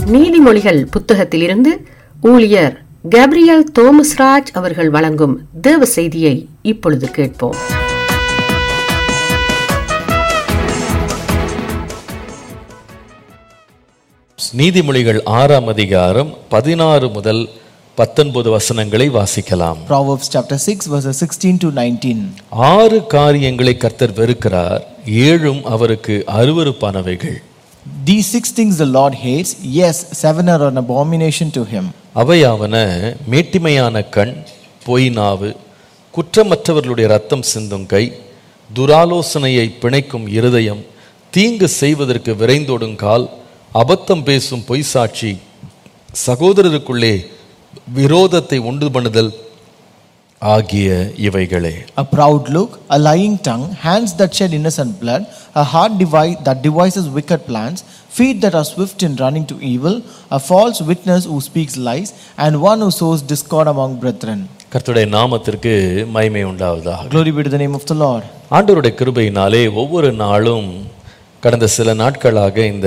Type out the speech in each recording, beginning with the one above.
நீதிமொழிகள் புத்தகத்திலிருந்து ஊழியர் கேப்ரியல் தோமஸ்ராஜ் அவர்கள் வழங்கும் தேவ செய்தியை இப்பொழுது கேட்போம் நீதிமொழிகள் ஆறாம் அதிகாரம் பதினாறு முதல் பத்தொன்பது வசனங்களை வாசிக்கலாம் Proverbs chapter 6, verses 16 to 19. ஆறு காரியங்களை கர்த்தர் வெறுக்கிறார் ஏழும் அவருக்கு அருவருப்பானவைகள் These six things the Lord hates, yes, seven are an abomination to him. அவையாவன மேட்டிமையான கண் பொய் நாவு குற்றமற்றவர்களுடைய ரத்தம் சிந்தும் கை துராலோசனையை பிணைக்கும் இருதயம் தீங்கு செய்வதற்கு விரைந்தோடும் கால் அபத்தம் பேசும் பொய் சாட்சி சகோதரருக்குள்ளே விரோதத்தை உண்டு பண்ணுதல் ஆகிய இவைகளே A proud look, a lying tongue, hands that shed innocent blood, a heart devi- that devises wicked plans, feet that are swift in running to evil, a false witness who speaks lies, and one who sows discord among brethren. கர்த்தருடைய நாமத்திற்கு மகிமை உண்டாவதாக Glory be to the name of the Lord. ஆண்டவருடைய கிருபையினாலே ஒவ்வொரு நாளும் கடந்த சில நாட்களாக இந்த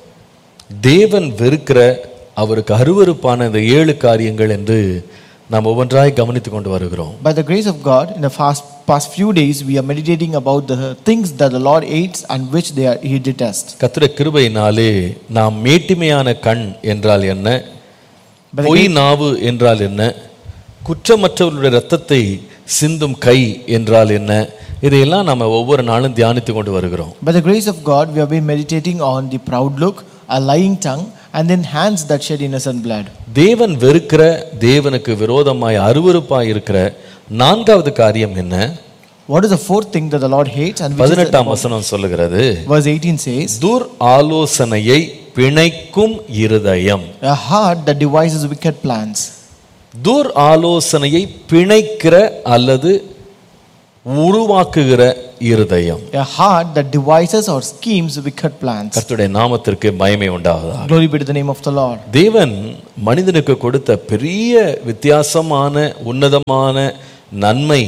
தேவன் வெறுக்கிற அவருக்கு அருவருப்பான இந்த ஏழு காரியங்கள் என்று நாம் ஒவ்வொன்றாய் கவனித்து கொண்டு வருகிறோம் By the grace of God, in the fast, past few days, we are meditating about the things that the Lord hates and which they are, He detests. கர்த்தருடைய கிருபையினாலே நாம் மேட்டிமையான கண் என்றால் என்ன By the பொய் நாவு என்றால் என்ன குற்றமற்றவர்களுடைய இரத்தத்தை சிந்தும் கை என்றால் என்ன இதையெல்லாம் நம்ம ஒவ்வொரு நாளும் தியானித்து கொண்டு வருகிறோம் By the grace of God, we have been meditating on the proud look, a lying tongue, and then hands that shed innocent blood. தேவன் வெறுக்கிற தேவனுக்கு விரோதமாய் அருவருப்பாய் இருக்கிற நான்காவது காரியம் என்ன What is the fourth thing that the Lord hates? And which is பதினெட்டாம் வசனம் சொல்லுகிறது verse 18 says, துர் ஆலோசனையை பிணைக்கும் இருதயம் A heart that devises wicked plans. துர் ஆலோசனையை பிணைக்கிற அல்லது உருவாக்குகிற இருதயம் A heart that devises or schemes wicked plans. கர்த்தருடைய நாமத்திற்கு பயமே உண்டாவதா Glory be to the name of the Lord. தேவன் மனிதனுக்கு கொடுத்த பெரிய வித்தியாசமான உன்னதமான நன்மை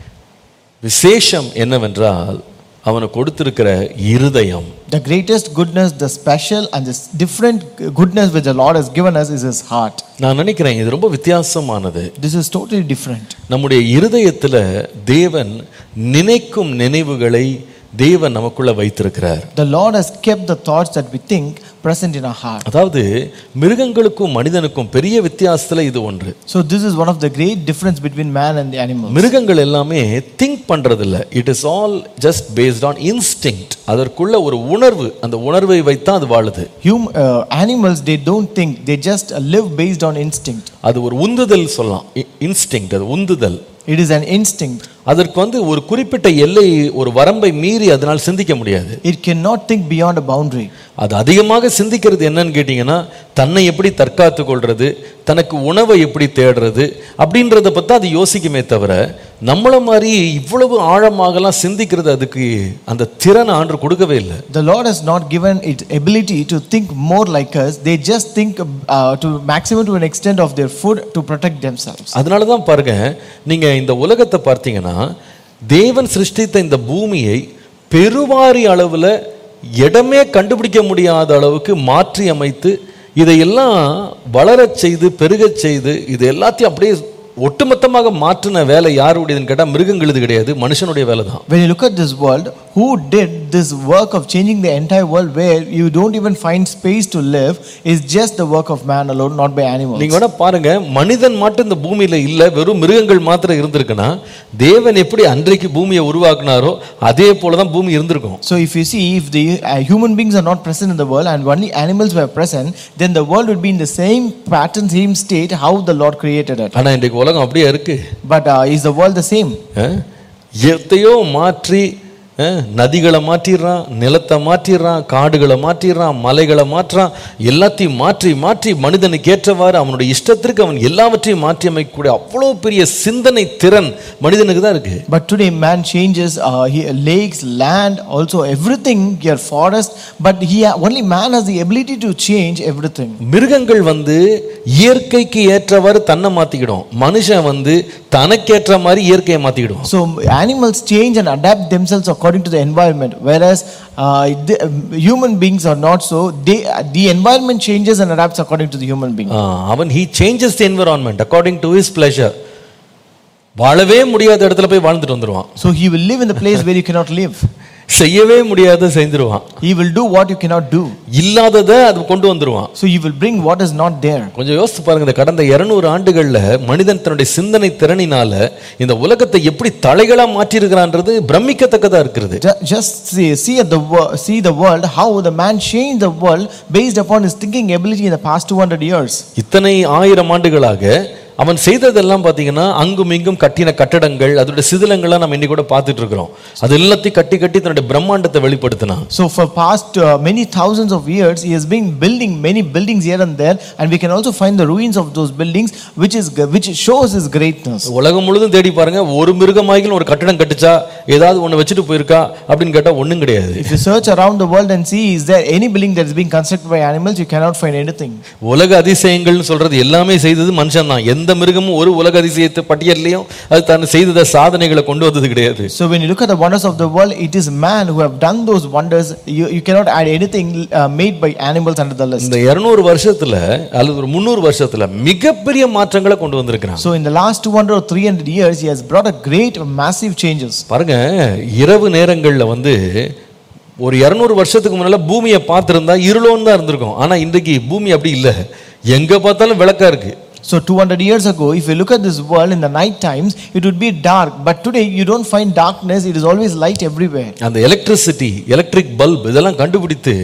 விசேஷம் என்னவென்றால் அவனுக்கு கொடுத்திருக்கிற இருதயம் The greatest goodness, the special and the different goodness which the Lord has given us is His heart. நான் நினைக்கிறேன் இது ரொம்ப வித்தியாசமானது This is totally different. நம்முடைய இருதயத்துல தேவன் நினைக்கும் நினைவுகளை தேவன் நமக்குள்ள வைத்திருக்கிறார் The Lord has kept the thoughts that we think present in our heart. அதாவது மிருகங்களுக்கும் மனிதனுக்கும் பெரிய வித்தியாசத்துல இது ஒன்று So this is one of the great difference between man and the animals. மிருகங்கள் எல்லாமே திங்க் பண்றதில்ல it is all just based on instinct அதற்குள்ள ஒரு உணர்வு அந்த உணர்வை வைத்தான் அது வாழுது Hum, uh, animals, they don't think, they just uh, live based on instinct. அது ஒரு உந்துதல் சொல்லலாம் இன்ஸ்டிங் அது உந்துதல் It is an instinct. அதற்கு வந்து ஒரு குறிப்பிட்ட எல்லை ஒரு வரம்பை மீறி அதனால் சிந்திக்க முடியாது It cannot think beyond a boundary. அது அதிகமாக சிந்திக்கிறது என்னன்னு கேட்டிங்கன்னா தன்னை எப்படி தற்காத்து கொள்றது தனக்கு உணவை எப்படி தேடுறது அப்படின்றத பற்றி அது யோசிக்குமே தவிர நம்மள மாதிரி இவ்வளவு ஆழமாகலாம் சிந்திக்கிறது அதுக்கு அந்த திறன் ஆண்டு கொடுக்கவே இல்லை The Lord has not given it ability to think more like us. They just think uh, to maximum to an extent of their food to protect themselves. அதனால தான் பாருங்க நீங்க இந்த உலகத்தை பார்த்தீங்கன்னா தேவன் சிருஷ்டித்த இந்த பூமியை பெருவாரி அளவில் இடமே கண்டுபிடிக்க முடியாத அளவுக்கு மாற்றி அமைத்து இதையெல்லாம் வளரச் செய்து பெருகச் செய்து இது எல்லாத்தையும் அப்படியே ஒட்டுமொத்தமாக மாற்றின வேலை யாருடையதுன்னு கேட்டால் மிருகங்களுது கிடையாது மனுஷனுடைய வேலை தான் When you look at this world, who did this work of changing the entire world where you don't even find space to live is just the work of man alone, not by animals. நீங்க வேணா பாருங்க மனிதன் மட்டும் இந்த பூமியில இல்ல வெறும் மிருகங்கள் மாத்திரம் இருந்திருக்குன்னா தேவன் எப்படி அன்றைக்கு பூமியை உருவாக்குனாரோ அதே போலதான் பூமி இருந்திருக்கும் So if you see, if the uh, human beings are not present in the world and only animals were present, then the world would be in the same pattern, same state how the Lord created it. ஆனா இன்றைக்கு உலகம் அப்படியே இருக்கு But uh, is the world the same? அஹ்? எத்தையோ மாற்றி அஹ், நதிகளை மாற்றிடுறான் நிலத்தை மாற்றிடுறான் காடுகளை மாற்றிடுறான் மலைகளை மாற்றுறான் எல்லாத்தையும் மாற்றி மாற்றி மனிதனுக்கு ஏற்றவாறு அவனுடைய இஷ்டத்திற்கு அவன் எல்லாவற்றையும் மாற்றி அமைக்கக்கூடிய அவ்வளோ பெரிய சிந்தனை திறன் மனிதனுக்கு தான் இருக்கு But today man changes uh, he, lakes, land, also everything here, forest. But he ha- only man has the ability to change everything. மிருகங்கள் வந்து இயற்கைக்கு ஏற்றவாறு தன்னை மாத்திக்கிடும் மனுஷன் வந்து தனக்கேற்ற மாதிரி இயற்கையை மாத்திக்கிடும் So animals change and adapt themselves according according to the environment, whereas uh, the, human beings are not so. They, the environment changes and adapts according to the human being. ஆ, அவன் he changes the environment according to his pleasure வாழவே முடியாத இடத்துல போய் வாழ்ந்துட்டு வந்துருவான் So he will live in the place where you cannot live. செய்யவே முடியாத செஞ்சிருவான் He will do what you cannot do. இல்லாததை அது கொண்டு வந்துருவான் So he will bring what is not there. கொஞ்சம் யோசித்து பாருங்க இந்த கடந்த இருநூறு ஆண்டுகள்ல மனிதன் தன்னுடைய சிந்தனை திறனினால இந்த உலகத்தை எப்படி தலைகளா மாற்றியிருக்கிறான்றது பிரமிக்கத்தக்கதா இருக்கிறது Ju- Just see, see, at the, wo- see the world, how the man changed the world based upon his thinking ability in the past 200 years. இத்தனை ஆயிரம் ஆண்டுகளாக அவன் செய்ததெல்லாம் பார்த்தீங்கன்னா அங்கும் இங்கும் கட்டின கட்டடங்கள் அதோட சிதிலங்கள்லாம் நம்ம இன்னைக்கு கூட பார்த்துட்டு இருக்கிறோம் அது எல்லாத்தையும் கட்டி கட்டி தன்னுடைய பிரம்மாண்டத்தை வெளிப்படுத்தினான் So for past uh, many thousands of years, he has been building many buildings here and there, and we can also find the ruins of those buildings, which is which shows his greatness. உலகம் முழுதும் தேடி பாருங்க ஒரு மிருகமாய்கள் ஒரு கட்டடம் கட்டுச்சா ஏதாவது ஒன்று வச்சுட்டு போயிருக்கா அப்படின்னு கேட்டால் ஒன்றும் கிடையாது If you search around the world and see, is there any building that is being constructed by animals? You cannot find anything. உலக அதிசயங்கள்னு சொல்றது எல்லாமே செய்தது மனுஷன் தான் எந்த மிருகமும் ஒரு உலக அதிசயத்தை பட்டியல்லையும் அது தான் செய்த சாதனைகளை கொண்டு வந்தது கிடையாது So when you look at the wonders of the world, it is man who have done those wonders. You, you cannot add anything uh, made by animals under the list. இந்த இருநூறு வருஷத்துல அல்லது ஒரு முந்நூறு வருஷத்துல மிகப்பெரிய மாற்றங்களை கொண்டு வந்திருக்கிறான் So in the last 200 or 300 years, he has brought a great, massive changes. பாருங்க இரவு நேரங்கள்ல வந்து ஒரு இரநூறு வருஷத்துக்கு முன்னால பூமியை பார்த்திருந்தா இருளோன்னு தான் இருந்திருக்கும் ஆனா இன்றைக்கு பூமி அப்படி இல்லை எங்க பார்த்தாலும் விளக்கா இருக்கு So 200 years ago, if you look at this world in the night times, it would be dark. But today, you don't find darkness. It is always light everywhere. அந்த எலக்ட்ரிசிட்டி எலக்ட்ரிக் பல்ப் இதெல்லாம் கண்டுபிடித்து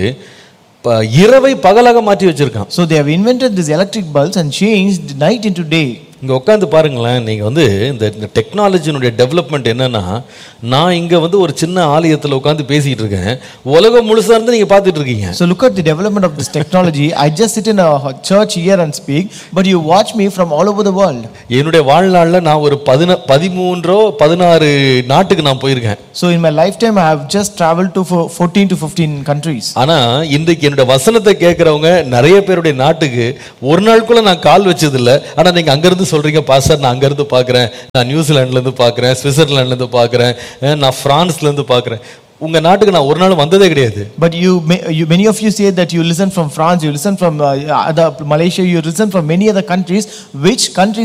ப- இரவை பகலாக மாற்றி வச்சிருக்கான் So they have invented these electric bulbs and changed night into day. இங்க உட்காந்து பாருங்களேன் நீங்க வந்து இந்த இந்த டெக்னாலஜினுடைய டெவலப்மெண்ட் என்னன்னா நான் இங்க வந்து ஒரு சின்ன ஆலயத்துல உட்காந்து பேசிட்டு இருக்கேன் உலகம் முழுசா இருந்து நீங்க பார்த்துட்டு இருக்கீங்க So look at the development of this technology. I just sit in a church here and speak, but you watch me from all over the world. என்னுடைய வாழ்நாள்ல நான் ஒரு பதின பதிமூன்றோ பதினாறு நாட்டுக்கு நான் போயிருக்கேன் So in my lifetime, I have just traveled to fo- 14 to 15 countries. ஆனா இன்றைக்கு என்னோட வசனத்தை கேட்கறவங்க நிறைய பேருடைய நாட்டுக்கு ஒரு நாள் கூட நான் கால் வச்சது இல்ல ஆனா நீங்க அங்கிருந்து சொல்றீங்க பாஸ்டர் நான் அங்கிருந்து பாக்குறேன் நான் நியூசிலாந்துல இருந்து பாக்குறேன் சுவிட்சர்லாந்துல இருந்து பாக்குறேன் அஹ் நான் பிரான்ஸ்ல இருந்து பாக்குறேன் உங்க நாட்டுக்கு நான் ஒரு நாள் வந்ததே கிடையாது But you, may- you, many of you say that you listen from France, you listen from uh, other Malaysia, you listen from many other countries. Which countries